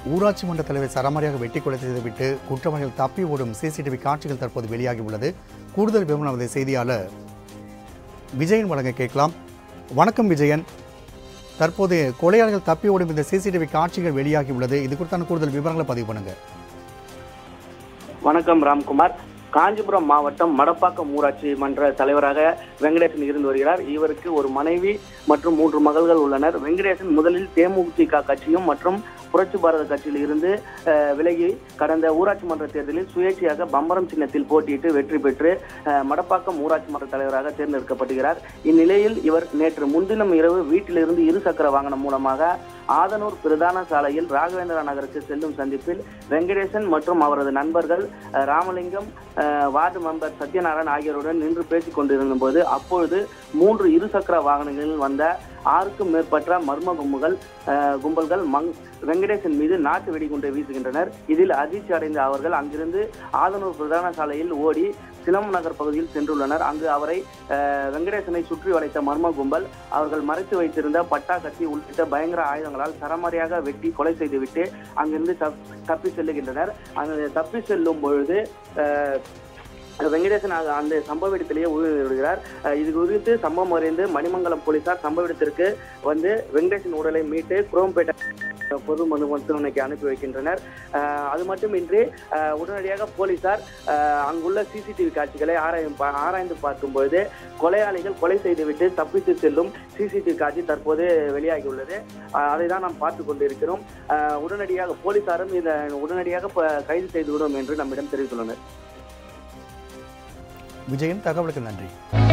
ஊராட்சி மன்ற தலைவர் சரமாரியாக வெட்டி கொலை செய்துவிட்டு குற்றவாளிகள் தப்பி ஓடும் சிசிடிவி காட்சிகள் தற்போது வெளியாகி உள்ளது கூடுதல் விவரம் நமது செய்தியாளர் விஜயன் வழங்க கேட்கலாம் வணக்கம் விஜயன் தற்போது கொலையாளிகள் தப்பி ஓடும் இந்த சிசிடிவி காட்சிகள் வெளியாகி உள்ளது இது குறித்தான கூடுதல் விவரங்களை பதிவு பண்ணுங்க வணக்கம் ராம்குமார் காஞ்சிபுரம் மாவட்டம் மடப்பாக்கம் ஊராட்சி மன்ற தலைவராக வெங்கடேசன் இருந்து வருகிறார் இவருக்கு ஒரு மனைவி மற்றும் மூன்று மகள்கள் உள்ளனர் வெங்கடேசன் முதலில் தேமுதிக கட்சியும் மற்றும் புரட்சி பாரத கட்சியில் இருந்து அஹ், விலகி கடந்த ஊராட்சி மன்ற தேர்தலில் சுயேட்சையாக பம்பரம் சின்னத்தில் போட்டியிட்டு வெற்றி பெற்று அஹ், மடப்பாக்கம் ஊராட்சி மன்ற தலைவராக தேர்ந்தெடுக்கப்படுகிறார் இந்நிலையில் இவர் நேற்று முன்தினம் இரவு வீட்டிலிருந்து இருசக்கர வாகனம் மூலமாக ஆதனூர் பிரதான சாலையில் ராகவேந்திரா நகருக்கு செல்லும் சந்திப்பில் வெங்கடேசன் மற்றும் அவரது நண்பர்கள் அஹ், ராமலிங்கம் அஹ், வார்டு மெம்பர் சத்யநாராயண் ஆகியோருடன் நின்று பேசிக் கொண்டிருந்த போது அப்பொழுது மூன்று இருசக்கர வாகனங்களில் வந்த ஆறுக்கும் மேற்பட்ட மர்ம கும்பல்கள் அஹ், கும்பல்கள் மங் வெங்கடேசன் மீது நாட்டு வெடிகுண்டை வீசுகின்றனர் இதில் அதிர்ச்சி அடைந்த அவர்கள் அங்கிருந்து ஆதனூர் பிரதான சாலையில் ஓடி சிலம் நகர் பகுதியில் சென்றுள்ளனர் அங்கு அவரை அஹ், வெங்கடேசனை சுற்றி வளைத்த மர்ம கும்பல் அவர்கள் மறைத்து வைத்திருந்த பட்டா கத்தி உள்ளிட்ட பயங்கர ஆயுதங்களால் சரமாரியாக வெட்டி கொலை செய்துவிட்டு அங்கிருந்து தப்- தப்பி செல்லுகின்றனர் அங்கு தப்பி செல்லும் பொழுது அஹ், வெங்கடேசன் அ- அந்த சம்பவ இடத்திலேயே உயிரிழகிறார் அஹ், இது குறித்து சம்பவம் அறிந்து மணிமங்கலம் போலீசார் சம்பவ இடத்திற்கு வந்து வெங்கடேசன் உடலை மீட்டு குரோம்பேட்டை பொது மது மருத்துவமனைக்கு அனுப்பி வைக்கின்றனர் அஹ், அது மட்டுமின்றி அஹ், உடனடியாக போலீசார் அஹ், அங்குள்ள சிசிடிவி காட்சிகளை ஆராயும் பா- ஆராய்ந்து பார்க்கும்பொழுது கொலையாளிகள் கொலை செய்துவிட்டு தப்பித்து செல்லும் சிசிடிவி காட்சி தற்போது வெளியாகியுள்ளது அஹ், அதை தான் நாம் பார்த்து கொண்டிருக்கிறோம் அஹ், உடனடியாக போலீசாரும் இதை உடனடியாக ப- கைது செய்துவிடும் என்று நம்மிடம் தெரிவித்துள்ளனர் விஜயன் தகவலுக்கு நன்றி